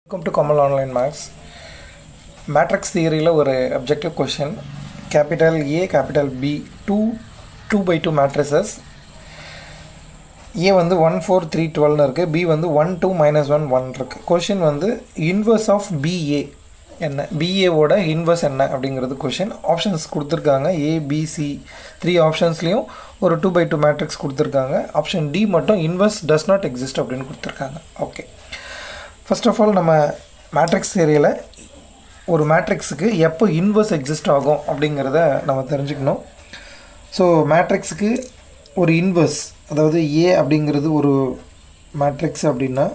welcome to Kamal online maths matrix தியரியில் ஒரு objective question capital A capital B two two by two matrices A வந்து one four three டுவெல்னு இருக்குது B வந்து one two minus one one இருக்குது question வந்து inverse of BA என்ன பிஏவோட இன்வர்ஸ் என்ன அப்படிங்கிறது கொஷின் ஆப்ஷன்ஸ் கொடுத்துருக்காங்க ஏபிசி த்ரீ ஆப்ஷன்ஸ்லேயும் ஒரு டூ பை டூ மேட்ரிக்ஸ் கொடுத்துருக்காங்க ஆப்ஷன் டி மட்டும் இன்வர்ஸ் டஸ் நாட் எக்ஸிஸ்ட் அப்படின்னு கொடுத்துருக்காங்க ஓகே ஃபர்ஸ்ட் ஆஃப் ஆல் நம்ம மேட்ரிக்ஸ் ஏரியாவில் ஒரு மேட்ரிக்ஸுக்கு எப்போ இன்வர்ஸ் எக்ஸிஸ்ட் ஆகும் அப்படிங்கிறத நம்ம தெரிஞ்சுக்கணும் ஸோ மேட்ரிக்ஸுக்கு ஒரு இன்வர்ஸ் அதாவது ஏ அப்படிங்கிறது ஒரு மேட்ரிக்ஸ் அப்படின்னா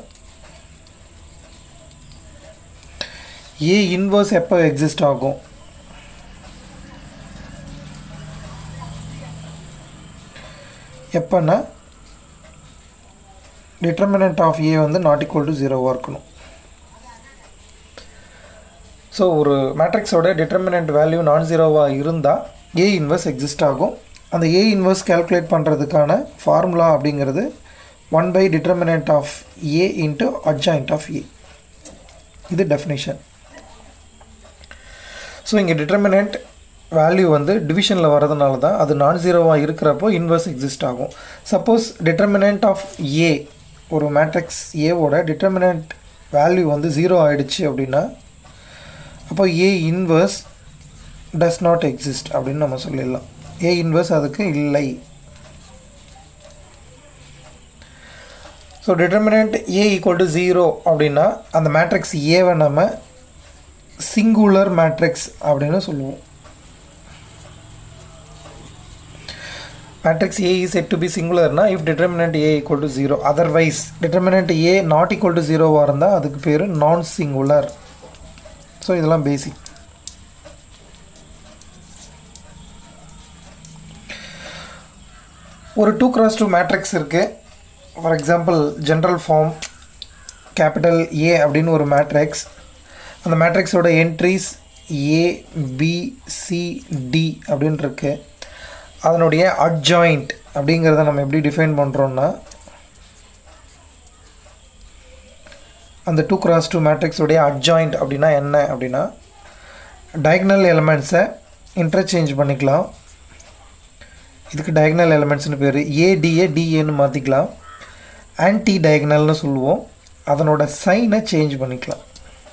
ஏ இன்வர்ஸ் எப்போ எக்ஸிஸ்ட் ஆகும் எப்போன்னா டிட்டர்மினன்ட் ஆஃப் ஏ வந்து நாட் ஈக்குவல் டு ஜீரோவாக இருக்கணும் ஸோ ஒரு மேட்ரிக்ஸோட டிட்டர்மினன்ட் வேல்யூ நான் ஜீரோவாக இருந்தால் ஏ இன்வர்ஸ் எக்ஸிஸ்ட் ஆகும் அந்த ஏ இன்வர்ஸ் கேல்குலேட் பண்ணுறதுக்கான ஃபார்முலா அப்படிங்கிறது one by determinant of A into adjoint of A இது டெஃபினேஷன் ஸோ இங்கே டிட்டர்மினன்ட் வேல்யூ வந்து டிவிஷனில் வரதுனால தான் அது நான் ஜீரோவாக இருக்கிறப்போ இன்வர்ஸ் எக்ஸிஸ்ட் ஆகும் சப்போஸ் டிட்டர்மினன்ட் ஆஃப் ஏ ஒரு மேட்ரிக்ஸ் ஏவோட டிட்டர்மினன்ட் வேல்யூ வந்து ஜீரோ ஆகிடுச்சு அப்படின்னா அப்போ A inverse does not exist அப்படின்னு நம்ம சொல்லிடலாம் ஏ இன்வர்ஸ் அதுக்கு இல்லை so determinant A equal to zero அப்படின்னா அந்த மேட்ரிக்ஸ் ஏவை நம்ம சிங்குலர் மேட்ரிக்ஸ் அப்படின்னு சொல்லுவோம் matrix A is said to be singular na if determinant A equal to 0 otherwise determinant A not equal to 0 இருந்தால் அதுக்கு பேர் நான் சிங்குலர் ஸோ இதெல்லாம் பேசிக் ஒரு டூ கிராஸ் டூ மேட்ரிக்ஸ் இருக்குது for example general form capital A அப்படின்னு ஒரு matrix அந்த மேட்ரிக்ஸோட entries A B C D அப்படின்னு இருக்குது அதனுடைய அட்ஜாயிண்ட் அப்படிங்கிறத நம்ம எப்படி டிஃபைன் பண்ணுறோன்னா அந்த டூ கிராஸ் டூ மேட்ரிக்ஸுடைய அட்ஜாயிண்ட் அப்படின்னா என்ன அப்படின்னா டயக்னல் எலமெண்ட்ஸை இன்டர்சேஞ்ச் பண்ணிக்கலாம் இதுக்கு டயக்னல் எலமெண்ட்ஸ்னு பேர் ஏடிஏ டிஏன்னு மாற்றிக்கலாம் ஆன்டி டயக்னல்னு சொல்லுவோம் அதனோட சைனை சேஞ்ச் பண்ணிக்கலாம்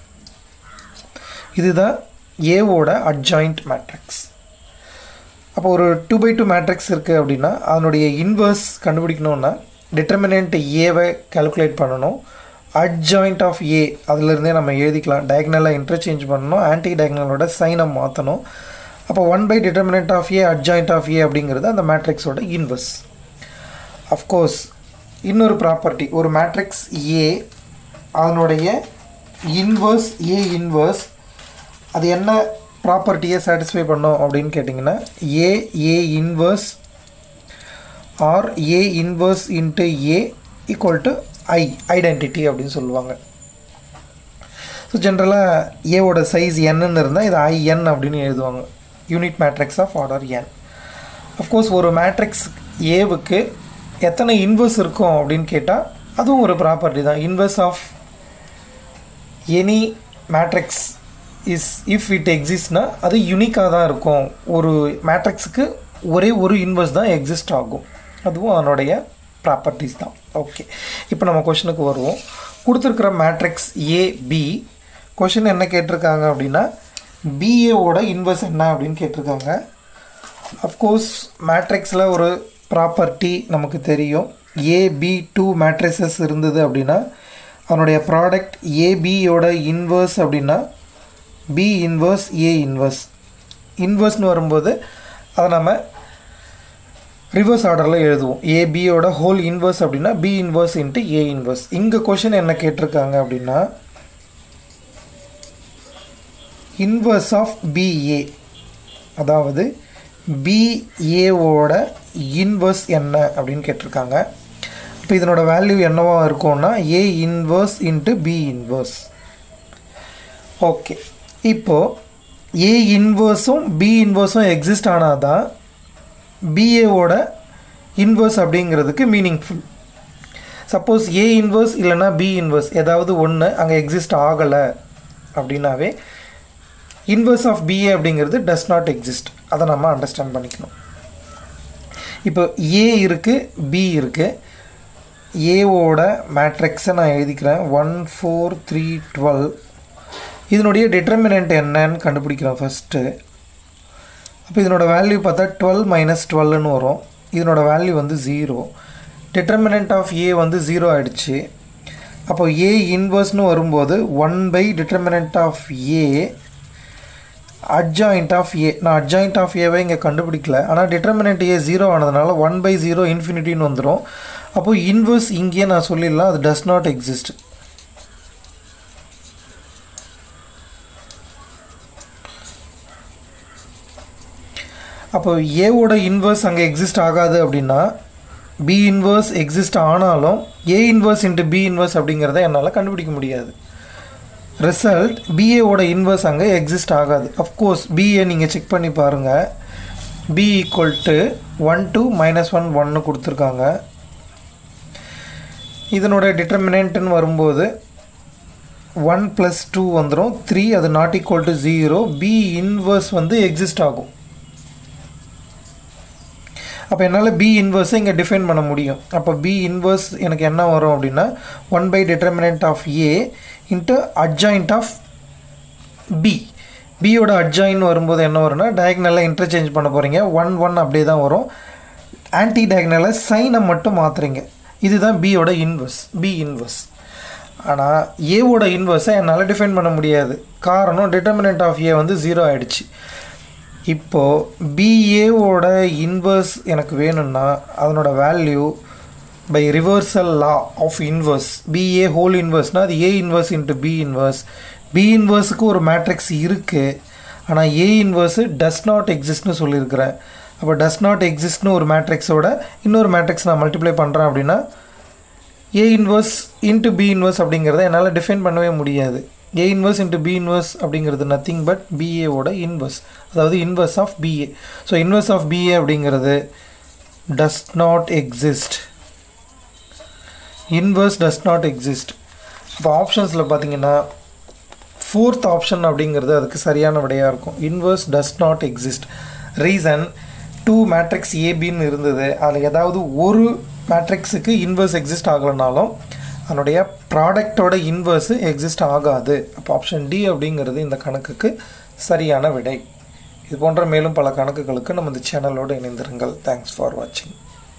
இதுதான் ஏவோட அட்ஜாயிண்ட் மேட்ரிக்ஸ் அப்போ ஒரு டூ பை டூ மேட்ரிக்ஸ் இருக்குது அப்படின்னா அதனுடைய இன்வர்ஸ் கண்டுபிடிக்கணுன்னா டிட்டர்மினன்ட் ஏவை கால்குலேட் பண்ணணும் அட்ஜாயிண்ட் ஆஃப் ஏ அதிலிருந்தே நம்ம எழுதிக்கலாம் டயக்னலாக இன்டர்சேஞ்ச் பண்ணணும் ஆன்டி டயக்னலோட சைனை மாற்றணும் அப்போ one by determinant of A adjoint of A அப்படிங்கிறது அந்த மேட்ரிக்ஸோட இன்வர்ஸ் அஃப்கோர்ஸ் இன்னொரு ப்ராப்பர்ட்டி ஒரு மேட்ரிக்ஸ் ஏ அதனுடைய இன்வர்ஸ் ஏ இன்வர்ஸ் அது என்ன ப்ராப்பர்ட்டியை சாட்டிஸ்ஃபை பண்ணோம் அப்படின்னு கேட்டிங்கன்னா A A inverse or A inverse into A equal to I identity அப்படின்னு சொல்லுவாங்க ஸோ ஜென்ரலாக ஏவோட சைஸ் என்னன்னு இருந்தால் இது ஐஎன் அப்படின்னு எழுதுவாங்க unit matrix of order N of course ஒரு மேட்ரிக்ஸ் ஏவுக்கு எத்தனை இன்வர்ஸ் இருக்கும் அப்படின்னு கேட்டால் அதுவும் ஒரு ப்ராப்பர்ட்டி தான் inverse of any matrix is if it எக்ஸிஸ்ட்னா அது யூனிக்காக தான் இருக்கும் ஒரு மேட்ரிக்ஸுக்கு ஒரே ஒரு இன்வர்ஸ் தான் எக்ஸிஸ்ட் ஆகும் அதுவும் அதனுடைய ப்ராப்பர்ட்டிஸ் தான் ஓகே இப்போ நம்ம கொஷனுக்கு வருவோம் கொடுத்துருக்குற மேட்ரிக்ஸ் ஏபி கொஷின் என்ன கேட்டிருக்காங்க அப்படின்னா பிஏவோட இன்வர்ஸ் என்ன அப்படின்னு கேட்டிருக்காங்க அஃப்கோர்ஸ் மேட்ரிக்ஸில் ஒரு ப்ராப்பர்ட்டி நமக்கு தெரியும் ஏபி டூ மேட்ரிசஸ் இருந்தது அப்படின்னா அதனுடைய ப்ராடக்ட் ஏபியோட இன்வர்ஸ் அப்படின்னா பி இன்வர்ஸ் ஏ இன்வர்ஸ் இன்வர்ஸ்னு வரும்போது அதை நம்ம ரிவர்ஸ் ஆர்டரில் எழுதுவோம் ஏபியோட ஹோல் இன்வர்ஸ் அப்படின்னா B inverse into A inverse இங்கே கொஷின் என்ன கேட்டிருக்காங்க அப்படின்னா இன்வர்ஸ் ஆஃப் பிஏ அதாவது பிஏவோட இன்வர்ஸ் என்ன அப்படின்னு கேட்டிருக்காங்க இப்போ இதனோட வேல்யூ என்னவாக இருக்கும்னா A inverse into B inverse okay இப்போது ஏ இன்வர்ஸும் பி இன்வர்ஸும் எக்ஸிஸ்ட் ஆனால் தான் பிஏவோட இன்வர்ஸ் அப்படிங்கிறதுக்கு மீனிங்ஃபுல் சப்போஸ் ஏ இன்வர்ஸ் இல்லைன்னா பி இன்வர்ஸ் ஏதாவது ஒன்று அங்கே எக்ஸிஸ்ட் ஆகலை அப்படின்னாவே இன்வர்ஸ் ஆஃப் பிஏ அப்படிங்கிறது டஸ் நாட் எக்ஸிஸ்ட் அதை நம்ம அண்டர்ஸ்டாண்ட் பண்ணிக்கணும் இப்போ ஏ இருக்குது பி இருக்குது ஏவோட மேட்ரிக்ஸை நான் எழுதிக்கிறேன் ஒன் ஃபோர் த்ரீ டுவெல் இதனுடைய டிட்டர்மினன்ட் என்னன்னு கண்டுபிடிக்கிறோம் ஃபஸ்ட்டு அப்போ இதனோட வேல்யூ பார்த்தா டுவெல் மைனஸ் டுவெல்னு வரும் இதனோட வேல்யூ வந்து ஜீரோ டிட்டர்மினன்ட் ஆஃப் ஏ வந்து ஜீரோ ஆகிடுச்சு அப்போ ஏ இன்வர்ஸ்னு வரும்போது one by determinant of A adjoint of A நான் அட்ஜாயிண்ட் ஆஃப் ஏவை இங்கே கண்டுபிடிக்கல ஆனால் டிட்டர்மினன்ட் ஏ ஜீரோ ஆனதுனால ஒன் பை ஜீரோ இன்ஃபினிட்டின்னு வந்துடும் அப்போது இன்வர்ஸ் இங்கேயே நான் சொல்லிடலாம் அது டஸ் நாட் எக்ஸிஸ்ட் அப்போ ஏவோட இன்வர்ஸ் அங்கே எக்ஸிஸ்ட் ஆகாது அப்படின்னா பி இன்வர்ஸ் எக்ஸிஸ்ட் ஆனாலும் A inverse into B inverse அப்படிங்கிறத என்னால் கண்டுபிடிக்க முடியாது ரிசல்ட் பிஏவோட இன்வர்ஸ் அங்கே எக்ஸிஸ்ட் ஆகாது அஃப்கோர்ஸ் பிஏ நீங்கள் செக் பண்ணி பாருங்கள் B equal to one two minus one ஒன்று கொடுத்துருக்காங்க இதனோட டிட்டர்மினன்ட்னு வரும்போது ஒன் ப்ளஸ் டூ வந்துடும் த்ரீ அது not equal to zero B inverse வந்து எக்ஸிஸ்ட் ஆகும் அப்போ என்னால் பி இன்வர்ஸை இங்கே டிஃபைன் பண்ண முடியும் அப்போ பி இன்வர்ஸ் எனக்கு என்ன வரும் அப்படின்னா one by determinant of A into adjoint of B பியோட அட்ஜாயின் வரும்போது என்ன வரும்னா டயக்னலாக இன்டர்சேஞ்ச் பண்ண போகிறீங்க ஒன் ஒன் அப்படியே தான் வரும் ஆன்டி டயக்னலாக சைனை மட்டும் மாற்றுறீங்க இதுதான் பியோட இன்வர்ஸ் பி இன்வர்ஸ் ஆனால் ஏவோட இன்வர்ஸை என்னால் டிஃபைன் பண்ண முடியாது காரணம் டிட்டர்மினன்ட் ஆஃப் ஏ வந்து ஜீரோ ஆகிடுச்சு இப்போது பிஏவோட இன்வர்ஸ் எனக்கு வேணும்னா அதனோட value by reversal law of inverse BA whole இன்வர்ஸ்னால் அது A inverse into B inverse B இன்வர்ஸுக்கு ஒரு மேட்ரிக்ஸ் இருக்குது ஆனால் ஏ இன்வர்ஸு டஸ் நாட் எக்ஸிஸ்ட்னு சொல்லியிருக்கிறேன் அப்போ டஸ் நாட் எக்ஸிஸ்ட்னு ஒரு மேட்ரிக்ஸோட இன்னொரு மேட்ரிக்ஸ் நான் மல்டிப்ளை பண்ணுறேன் அப்படின்னா A inverse into B inverse அப்படிங்கிறத என்னால் டிஃபைன் பண்ணவே முடியாது A inverse into B inverse அப்படிங்கிறது நத்திங் பட் பிஏவோட இன்வர்ஸ் அதாவது inverse of BA so inverse of BA அப்படிங்கிறது does not exist inverse does not exist இப்போ ஆப்ஷன்ஸில் பார்த்தீங்கன்னா ஃபோர்த் ஆப்ஷன் அப்படிங்கிறது அதுக்கு சரியான விடையாக இருக்கும் inverse does not exist reason two matrix ஏபின்னு இருந்தது அதில் ஏதாவது ஒரு மேட்ரிக்ஸுக்கு இன்வர்ஸ் எக்ஸிஸ்ட் ஆகலைனாலும் அதனுடைய ப்ராடக்டோட இன்வர்ஸு எக்ஸிஸ்ட் ஆகாது அப்போ ஆப்ஷன் டி அப்படிங்கிறது இந்த கணக்குக்கு சரியான விடை இது போன்ற மேலும் பல கணக்குகளுக்கு நம்ம இந்த சேனலோடு இணைந்திருங்கள் தேங்க்ஸ் ஃபார் வாட்சிங்